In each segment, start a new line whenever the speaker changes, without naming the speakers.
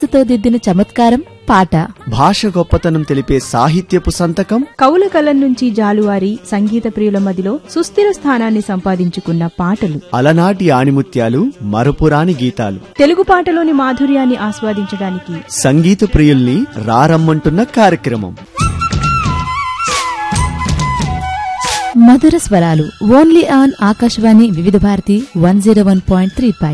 తో దిద్దిన చమత్కారం పాట
భాష గొప్పతనం తెలిపే సాహిత్యపు సంతకం
కవుల కలం నుంచి జాలువారి సంగీత ప్రియుల మదిలో సుస్థిర స్థానాన్ని సంపాదించుకున్న పాటలు
అలనాటి ఆణిముత్యాలు మరపురాని గీతాలు
తెలుగు పాటలోని మాధుర్యాన్ని ఆస్వాదించడానికి
సంగీత ప్రియుల్ని రారమ్మంటున్న కార్యక్రమం
మధుర స్వరాలు only on Akashvani Vividh Bharati one zero one point three పై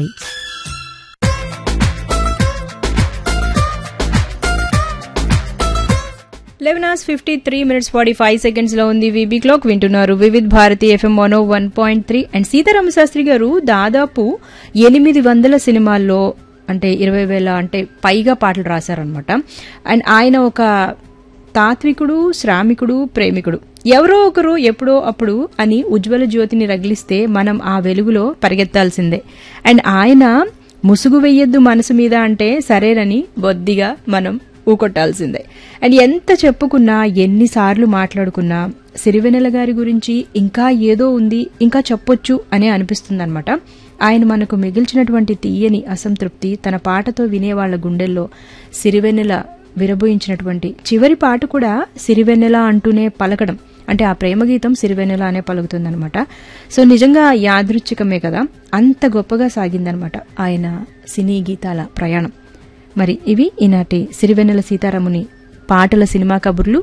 eleven hours fifty three minutes forty five seconds లో ఉంది వీబీ క్లాక్ వింటున్నారు Vividh Bharati FM one one point three and Seetharama Sastri garu దాదాపు ఎనిమిది వందల సినిమాల్లో అంటే ఇరవై వేల అంటే పైగా పాటలు రాశారనమాట అండ్ ఆయన ఒక తాత్వికుడు శ్రామికుడు ప్రేమికుడు ఎవరో ఒకరు ఎప్పుడో అప్పుడు అని ఉజ్వల జ్యోతిని రగిలిస్తే మనం ఆ వెలుగులో పరిగెత్తాల్సిందే అండ్ ఆయన ముసుగు వెయ్యొద్దు మనసు మీద అంటే సరేనని బొద్దిగా మనం ఊకొట్టాల్సిందే అండ్ ఎంత చెప్పుకున్నా ఎన్నిసార్లు మాట్లాడుకున్నా సిరివెనెల గారి గురించి ఇంకా ఏదో ఉంది ఇంకా చెప్పొచ్చు అనే అనిపిస్తుందన్నమాట ఆయన మనకు మిగిల్చినటువంటి తీయని అసంతృప్తి తన పాటతో వినేవాళ్ల గుండెల్లో సిరివెన్నెల విరబోయించినటువంటి చివరి పాట కూడా సిరివెన్నెల అంటూనే పలకడం అంటే ఆ ప్రేమ గీతం సిరివెన్నెల అనే పలుకుతుందనమాట సో నిజంగా యాదృచ్ఛికమే కదా అంత గొప్పగా సాగిందనమాట ఆయన సినీ గీతాల ప్రయాణం మరి ఇవి ఈనాటి సిరివెన్నెల సీతారాముని పాటల సినిమా కబుర్లు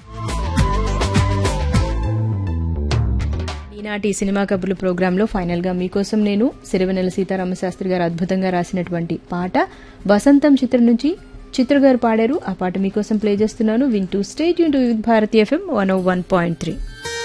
ఈనాటి సినిమా కబుర్లు ప్రోగ్రాంలో ఫైనల్ గా మీకోసం నేను సిరివెన్నెల సీతారామ శాస్త్రి గారు అద్భుతంగా రాసినటువంటి పాట వసంతం చిత్రం నుంచి చిత్ర గారు పాడారు ఆ పాట మీకోసం ప్లే చేస్తున్నాను వింటూ స్టేట్ యూన్ to with Bharati FM one O one point three